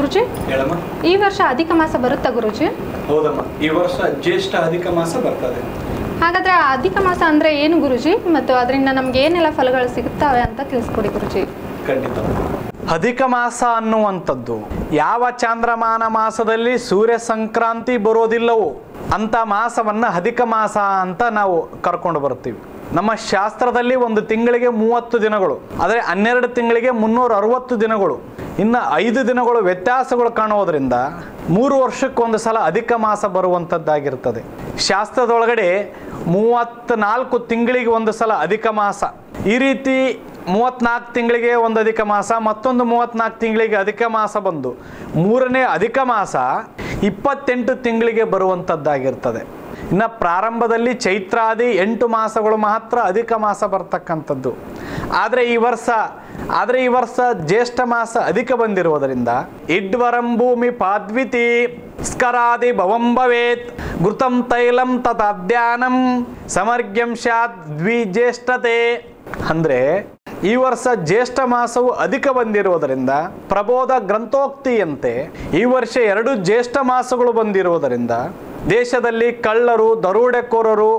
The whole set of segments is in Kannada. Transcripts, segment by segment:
ಗುರುಜಿ ಹೇಳಮ್ಮ ಈ ವರ್ಷ ಅಧಿಕ ಮಾಸ ಬರುತ್ತಾ ಗುರುಜಿ ಹೌದಮ್ಮ ಈ ವರ್ಷ ಜ್ಯೇಷ್ಠ ಅಧಿಕ ಮಾಸ ಬರ್ತದೆ ಹಾಗಾದ್ರೆ ಆ ಅಧಿಕ ಮಾಸ ಅಂದ್ರೆ ಏನು ಗುರುಜಿ ಮತ್ತು ಅದರಿಂದ ನಮ್ಗೆ ಏನೆಲ್ಲ ಫಲಗಳು ಸಿಗುತ್ತವೆ ಅಂತ ತಿಳಿಸ್ಕೊಡಿ ಗುರುಜಿ ಖಂಡಿತ ಅಧಿಕ ಮಾಸ ಅನ್ನುವಂಥದ್ದು ಯಾವ ಚಾಂದ್ರಮಾನ ಮಾಸದಲ್ಲಿ ಸೂರ್ಯ ಸಂಕ್ರಾಂತಿ ಬರೋದಿಲ್ಲವೋ ಅಂತ ಮಾಸವನ್ನ ಅಧಿಕ ಮಾಸ ಅಂತ ನಾವು ಕರ್ಕೊಂಡು ಬರ್ತೀವಿ ನಮ್ಮ ಶಾಸ್ತ್ರದಲ್ಲಿ ಒಂದು ತಿಂಗಳಿಗೆ ಮೂವತ್ತು ದಿನಗಳು ಆದರೆ ಹನ್ನೆರಡು ತಿಂಗಳಿಗೆ ಮುನ್ನೂರ ಅರವತ್ತು ದಿನಗಳು ಇನ್ನು ಐದು ದಿನಗಳು ವ್ಯತ್ಯಾಸಗಳು ಕಾಣುವುದರಿಂದ ಮೂರು ವರ್ಷಕ್ಕೊಂದು ಸಲ ಅಧಿಕ ಮಾಸ ಬರುವಂಥದ್ದಾಗಿರ್ತದೆ ಶಾಸ್ತ್ರದೊಳಗಡೆ ಮೂವತ್ತ್ನಾಲ್ಕು ತಿಂಗಳಿಗೆ ಒಂದು ಸಲ ಅಧಿಕ ಮಾಸ ಈ ರೀತಿ ಮೂವತ್ನಾಲ್ಕು ತಿಂಗಳಿಗೆ ಒಂದು ಅಧಿಕ ಮಾಸ ಮತ್ತೊಂದು ಮೂವತ್ನಾಲ್ಕು ತಿಂಗಳಿಗೆ ಅಧಿಕ ಮಾಸ ಬಂದು ಮೂರನೇ ಅಧಿಕ ಮಾಸ ಇಪ್ಪತ್ತೆಂಟು ತಿಂಗಳಿಗೆ ಬರುವಂಥದ್ದಾಗಿರ್ತದೆ ಇನ್ನು ಪ್ರಾರಂಭದಲ್ಲಿ ಚೈತ್ರಾದಿ ಎಂಟು ಮಾಸಗಳು ಮಾತ್ರ ಅಧಿಕ ಮಾಸ ಬರ್ತಕ್ಕಂಥದ್ದು ಆದರೆ ಈ ವರ್ಷ ಆದರೆ ಈ ವರ್ಷ ಜ್ಯೇಷ್ಠ ಮಾಸ ಅಧಿಕ ಬಂದಿರುವುದರಿಂದ ಇಡ್ವರಂ ಭೂಮಿ ಪಾದ್ವಿತಿ ಸ್ಕರಾದಿ ಭವಂ ಭವೇತ್ ಘೃತಂ ತೈಲಂ ತಥಾದ್ಯಾನಂ ಸಮರ್ಗ್ಯಂ ಸ್ಯಾತ್ ದ್ವಿಜ್ಯೇಷ್ಠತೆ ಅಂದ್ರೆ ಈ ವರ್ಷ ಜ್ಯೇಷ್ಠ ಮಾಸವು ಅಧಿಕ ಬಂದಿರುವುದರಿಂದ ಪ್ರಬೋಧ ಗ್ರಂಥೋಕ್ತಿಯಂತೆ ಈ ವರ್ಷ ಎರಡು ಜ್ಯೇಷ್ಠ ಮಾಸಗಳು ಬಂದಿರುವುದರಿಂದ ದೇಶದಲ್ಲಿ ಕಳ್ಳರು ದರೋಡೆಕೋರರು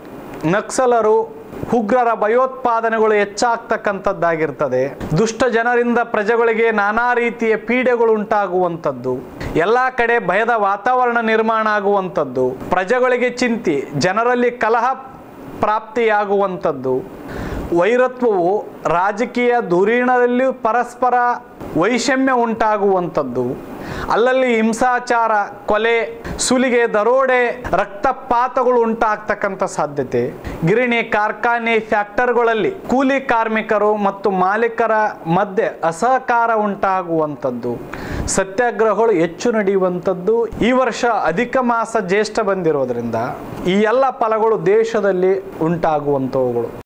ನಕ್ಸಲರು ಉಗ್ರರ ಭಯೋತ್ಪಾದನೆಗಳು ಹೆಚ್ಚಾಗ್ತಕ್ಕಂಥದ್ದಾಗಿರ್ತದೆ ದುಷ್ಟ ಜನರಿಂದ ಪ್ರಜೆಗಳಿಗೆ ನಾನಾ ರೀತಿಯ ಪೀಡೆಗಳು ಉಂಟಾಗುವಂಥದ್ದು ಎಲ್ಲ ಕಡೆ ಭಯದ ವಾತಾವರಣ ನಿರ್ಮಾಣ ಆಗುವಂಥದ್ದು ಪ್ರಜೆಗಳಿಗೆ ಚಿಂತೆ ಜನರಲ್ಲಿ ಕಲಹ ಪ್ರಾಪ್ತಿಯಾಗುವಂಥದ್ದು ವೈರತ್ವವು ರಾಜಕೀಯ ಧುರೀಣದಲ್ಲಿಯೂ ಪರಸ್ಪರ ವೈಷಮ್ಯ ಉಂಟಾಗುವಂಥದ್ದು ಅಲ್ಲಲ್ಲಿ ಹಿಂಸಾಚಾರ ಕೊಲೆ ಸುಲಿಗೆ ದರೋಡೆ ರಕ್ತಪಾತಗಳು ಉಂಟಾಗ್ತಕ್ಕಂಥ ಸಾಧ್ಯತೆ ಗಿರಣಿ ಕಾರ್ಖಾನೆ ಫ್ಯಾಕ್ಟರ್ಗಳಲ್ಲಿ ಕೂಲಿ ಕಾರ್ಮಿಕರು ಮತ್ತು ಮಾಲೀಕರ ಮಧ್ಯೆ ಅಸಹಕಾರ ಉಂಟಾಗುವಂಥದ್ದು ಸತ್ಯಾಗ್ರಹಗಳು ಹೆಚ್ಚು ನಡೆಯುವಂಥದ್ದು ಈ ವರ್ಷ ಅಧಿಕ ಮಾಸ ಜ್ಯೇಷ್ಠ ಬಂದಿರೋದ್ರಿಂದ ಈ ಎಲ್ಲ ಫಲಗಳು ದೇಶದಲ್ಲಿ ಉಂಟಾಗುವಂಥವುಗಳು